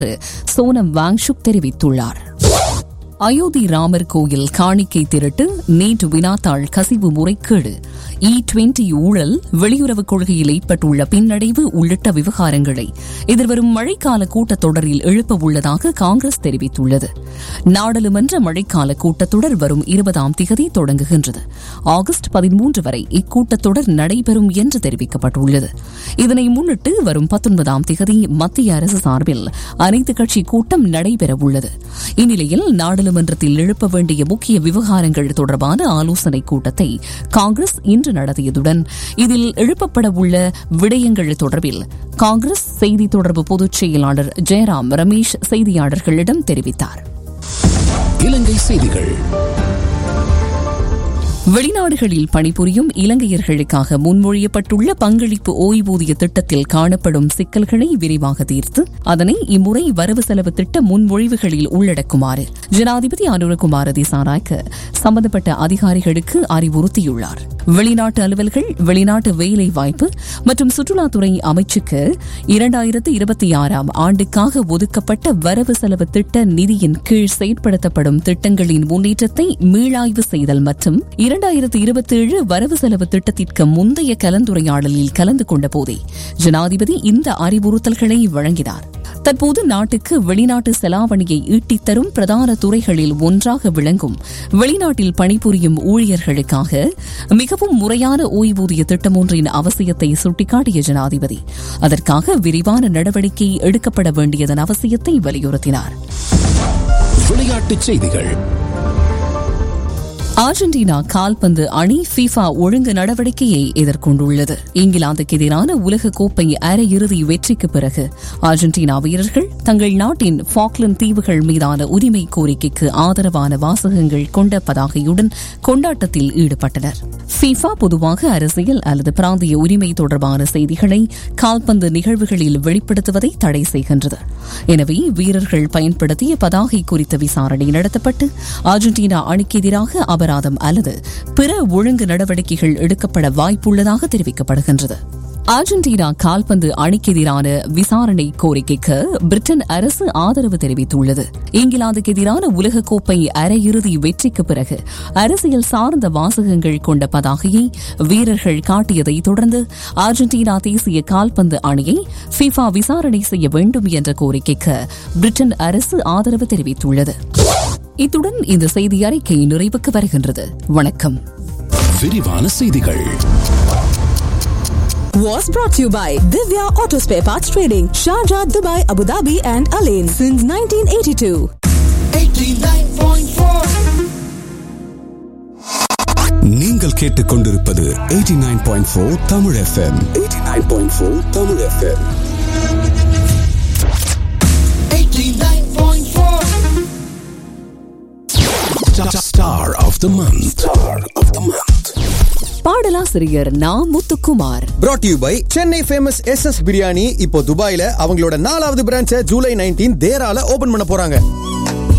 சோனம் வாங்ஷுக் தெரிவித்துள்ளார் அயோத்தி ராமர் கோயில் காணிக்கை திருட்டு நேற்று வினாத்தாள் கசிவு முறைகேடு இ டுவெண்டி ஊழல் வெளியுறவுக் கொள்கையில் ஏற்பட்டுள்ள பின்னடைவு உள்ளிட்ட விவகாரங்களை எதிர்வரும் மழைக்கால கூட்டத்தொடரில் எழுப்ப உள்ளதாக காங்கிரஸ் தெரிவித்துள்ளது நாடாளுமன்ற மழைக்கால கூட்டத்தொடர் வரும் இருபதாம் திகதி தொடங்குகின்றது ஆகஸ்ட் பதிமூன்று வரை இக்கூட்டத்தொடர் நடைபெறும் என்று தெரிவிக்கப்பட்டுள்ளது இதனை முன்னிட்டு வரும் பத்தொன்பதாம் திகதி மத்திய அரசு சார்பில் அனைத்துக் கட்சி கூட்டம் நடைபெறவுள்ளது இந்நிலையில் நாடாளுமன்றத்தில் எழுப்ப வேண்டிய முக்கிய விவகாரங்கள் தொடர்பான ஆலோசனைக் கூட்டத்தை காங்கிரஸ் இன்று நடத்தியதுடன் இதில் எழுப்பப்பட உள்ள விடயங்கள் தொடர்பில் காங்கிரஸ் செய்தி தொடர்பு பொதுச் செயலாளர் ஜெயராம் ரமேஷ் செய்தியாளர்களிடம் தெரிவித்தார் இலங்கை செய்திகள் வெளிநாடுகளில் பணிபுரியும் இலங்கையர்களுக்காக முன்மொழியப்பட்டுள்ள பங்களிப்பு ஓய்வூதிய திட்டத்தில் காணப்படும் சிக்கல்களை விரைவாக தீர்த்து அதனை இம்முறை வரவு செலவு திட்ட முன்மொழிவுகளில் உள்ளடக்குமாறு ஜனாதிபதி அனுரகுமார திசாநாயக்க சம்பந்தப்பட்ட அதிகாரிகளுக்கு அறிவுறுத்தியுள்ளார் வெளிநாட்டு அலுவல்கள் வெளிநாட்டு வேலை வாய்ப்பு மற்றும் சுற்றுலாத்துறை அமைச்சுக்கு இரண்டாயிரத்து இருபத்தி ஆறாம் ஆண்டுக்காக ஒதுக்கப்பட்ட வரவு செலவு திட்ட நிதியின் கீழ் செயற்படுத்தப்படும் திட்டங்களின் முன்னேற்றத்தை மீளாய்வு செய்தல் மற்றும் இரண்டாயிரத்து இருபத்தேழு வரவு செலவு திட்டத்திற்கு முந்தைய கலந்துரையாடலில் கலந்து கொண்ட போதே ஜனாதிபதி இந்த அறிவுறுத்தல்களை வழங்கினார் தற்போது நாட்டுக்கு வெளிநாட்டு செலாவணியை ஈட்டித்தரும் பிரதான துறைகளில் ஒன்றாக விளங்கும் வெளிநாட்டில் பணிபுரியும் ஊழியர்களுக்காக மிகவும் முறையான ஓய்வூதிய திட்டம் ஒன்றின் அவசியத்தை சுட்டிக்காட்டிய ஜனாதிபதி அதற்காக விரிவான நடவடிக்கை எடுக்கப்பட வேண்டியதன் அவசியத்தை வலியுறுத்தினார் விளையாட்டுச் செய்திகள் அர்ஜென்டினா கால்பந்து அணி ஃபீஃபா ஒழுங்கு நடவடிக்கையை எதிர்கொண்டுள்ளது இங்கிலாந்துக்கு எதிரான உலக கோப்பை அரையிறுதி வெற்றிக்கு பிறகு அர்ஜென்டினா வீரர்கள் தங்கள் நாட்டின் ஃபாக்லண்ட் தீவுகள் மீதான உரிமை கோரிக்கைக்கு ஆதரவான வாசகங்கள் கொண்ட பதாகையுடன் கொண்டாட்டத்தில் ஈடுபட்டனர் ஃபீஃபா பொதுவாக அரசியல் அல்லது பிராந்திய உரிமை தொடர்பான செய்திகளை கால்பந்து நிகழ்வுகளில் வெளிப்படுத்துவதை தடை செய்கின்றது எனவே வீரர்கள் பயன்படுத்திய பதாகை குறித்த விசாரணை நடத்தப்பட்டு அர்ஜென்டினா அணிக்கு எதிராக அபராதம் அல்லது பிற ஒழுங்கு நடவடிக்கைகள் எடுக்கப்பட வாய்ப்புள்ளதாக தெரிவிக்கப்படுகின்றது அர்ஜென்டினா கால்பந்து அணிக்கு எதிரான விசாரணை கோரிக்கைக்கு பிரிட்டன் அரசு ஆதரவு தெரிவித்துள்ளது இங்கிலாந்துக்கு எதிரான உலகக்கோப்பை அரையிறுதி வெற்றிக்கு பிறகு அரசியல் சார்ந்த வாசகங்கள் கொண்ட பதாகையை வீரர்கள் காட்டியதை தொடர்ந்து அர்ஜென்டினா தேசிய கால்பந்து அணியை ஃபிஃபா விசாரணை செய்ய வேண்டும் என்ற கோரிக்கைக்கு பிரிட்டன் அரசு ஆதரவு தெரிவித்துள்ளது இத்துடன் இந்த செய்தி அறிக்கை நிறைவுக்கு வருகின்றது வணக்கம் விரிவான செய்திகள் was brought to you by Divya Auto Spare Parts Trading, Sharjah, Dubai, Abu Dhabi, and Alain since 1982. நீங்கள் கேட்டுக்கொண்டிருப்பது 89.4 Tamil FM 89.4 Tamil FM Star of the month. Star of the month. பாடலாசிரியர் Na Muthukumar brought to you by Chennai famous S S biryani இப்போ துபாயில அவங்களோட நாலாவது பிரான்ச்சை July nineteen தேரால open பண்ண போறாங்க